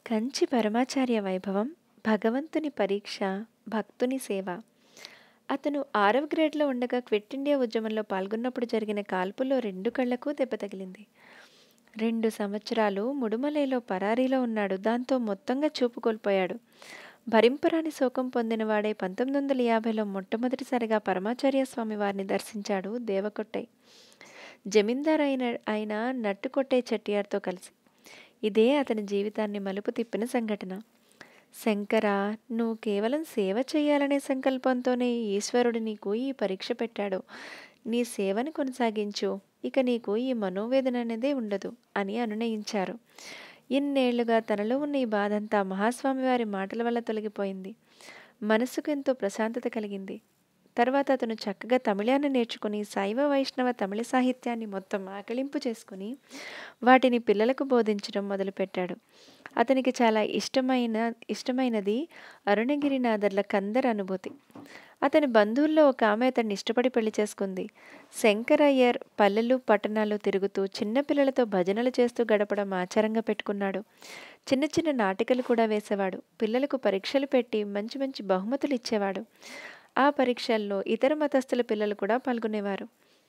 కంచి పరమాచార్య వైభవం భగవంతుని పరీక్ష భక్తుని సేవ అతను ఆరవ గ్రేడ్లో ఉండగా క్విట్ ఇండియా ఉద్యమంలో పాల్గొన్నప్పుడు జరిగిన కాల్పుల్లో రెండు కళ్లకు దెబ్బ తగిలింది రెండు సంవత్సరాలు ముడుమలైలో పరారీలో ఉన్నాడు దాంతో మొత్తంగా చూపు కోల్పోయాడు భరింపరాని శోకం పొందినవాడే పంతొమ్మిది వందల యాభైలో మొట్టమొదటిసారిగా పరమాచార్య స్వామి వారిని దర్శించాడు దేవకొట్టై జమీందార్ అయిన ఆయన నట్టుకొట్టే చెట్టియార్తో కలిసి ఇదే అతని జీవితాన్ని మలుపు తిప్పిన సంఘటన శంకర నువ్వు కేవలం సేవ చేయాలనే సంకల్పంతోనే ఈశ్వరుడు నీకు ఈ పరీక్ష పెట్టాడు నీ సేవను కొనసాగించు ఇక నీకు ఈ మనోవేదన అనేదే ఉండదు అని అనునయించారు ఇన్నేళ్లుగా తనలో ఉన్న ఈ బాధంతా మహాస్వామి వారి మాటల వల్ల తొలగిపోయింది మనసుకు ఎంతో ప్రశాంతత కలిగింది తర్వాత అతను చక్కగా తమిళాన్ని నేర్చుకుని శైవ వైష్ణవ తమిళ సాహిత్యాన్ని మొత్తం ఆకలింపు చేసుకుని వాటిని పిల్లలకు బోధించడం మొదలుపెట్టాడు అతనికి చాలా ఇష్టమైన ఇష్టమైనది అరుణగిరినాథర్ల కందర్ అనుభూతి అతని బంధువుల్లో ఒక ఆమె అతన్ని ఇష్టపడి పెళ్లి చేసుకుంది శంకర్ అయ్యర్ పల్లెలు పట్టణాలు తిరుగుతూ చిన్నపిల్లలతో భజనలు చేస్తూ గడపడం ఆచారంగా పెట్టుకున్నాడు చిన్న చిన్న నాటికలు కూడా వేసేవాడు పిల్లలకు పరీక్షలు పెట్టి మంచి మంచి బహుమతులు ఇచ్చేవాడు ఆ పరీక్షల్లో ఇతర మతస్థుల పిల్లలు కూడా పాల్గొనేవారు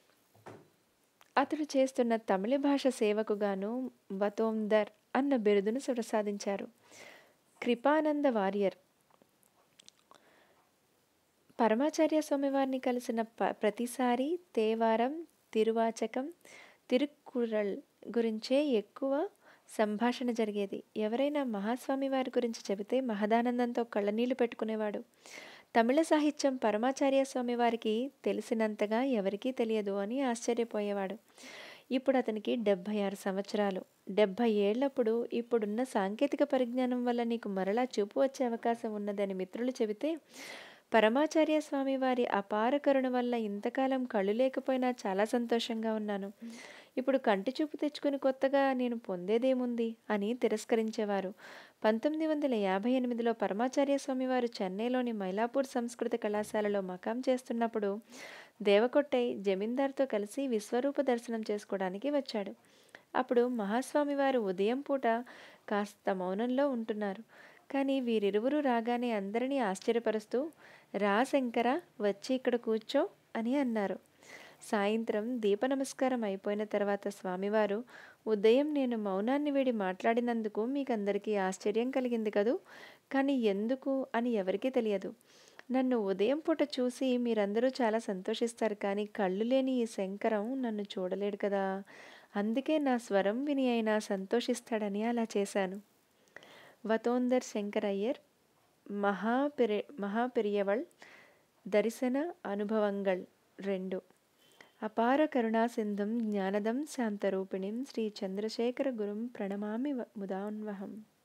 అతడు చేస్తున్న తమిళ భాష సేవకు గాను బతోందర్ అన్న బిరుదును ప్రసాదించారు కృపానంద వారియర్ పరమాచార్య స్వామివారిని కలిసిన ప ప్రతిసారి తేవారం తిరువాచకం తిరుక్కురల్ గురించే ఎక్కువ సంభాషణ జరిగేది ఎవరైనా మహాస్వామి వారి గురించి చెబితే మహదానందంతో కళ్ళనీళ్లు పెట్టుకునేవాడు తమిళ సాహిత్యం పరమాచార్య స్వామి వారికి తెలిసినంతగా ఎవరికీ తెలియదు అని ఆశ్చర్యపోయేవాడు ఇప్పుడు అతనికి డెబ్భై ఆరు సంవత్సరాలు డెబ్భై ఏళ్లప్పుడు ఇప్పుడున్న సాంకేతిక పరిజ్ఞానం వల్ల నీకు మరలా చూపు వచ్చే అవకాశం ఉన్నదని మిత్రులు చెబితే పరమాచార్య స్వామి వారి అపార కరుణ వల్ల ఇంతకాలం కళ్ళు లేకపోయినా చాలా సంతోషంగా ఉన్నాను ఇప్పుడు కంటి చూపు తెచ్చుకుని కొత్తగా నేను పొందేదేముంది అని తిరస్కరించేవారు పంతొమ్మిది వందల యాభై ఎనిమిదిలో పరమాచార్య స్వామి వారు చెన్నైలోని మైలాపూర్ సంస్కృత కళాశాలలో మకాం చేస్తున్నప్పుడు దేవకొట్టై జమీందార్తో కలిసి విశ్వరూప దర్శనం చేసుకోవడానికి వచ్చాడు అప్పుడు మహాస్వామి వారు ఉదయం పూట కాస్త మౌనంలో ఉంటున్నారు కానీ వీరిరువురు రాగానే అందరినీ ఆశ్చర్యపరుస్తూ రా శంకర వచ్చి ఇక్కడ కూర్చో అని అన్నారు సాయంత్రం దీప నమస్కారం అయిపోయిన తర్వాత స్వామివారు ఉదయం నేను మౌనాన్ని వీడి మాట్లాడినందుకు మీకందరికీ ఆశ్చర్యం కలిగింది కదూ కానీ ఎందుకు అని ఎవరికీ తెలియదు నన్ను ఉదయం పూట చూసి మీరందరూ చాలా సంతోషిస్తారు కానీ కళ్ళు లేని ఈ శంకరం నన్ను చూడలేడు కదా అందుకే నా స్వరం విని అయినా సంతోషిస్తాడని అలా చేశాను వతోందర్ శంకర్ అయ్యర్ మహాపెరి మహాపెరియవళ్ దర్శన అనుభవంగళ్ రెండు అపార కరుణా సింధుం జ్ఞానదం శాంతరూపిణిం శ్రీ చంద్రశేఖర గురుం ప్రణమామి ముదాన్వహం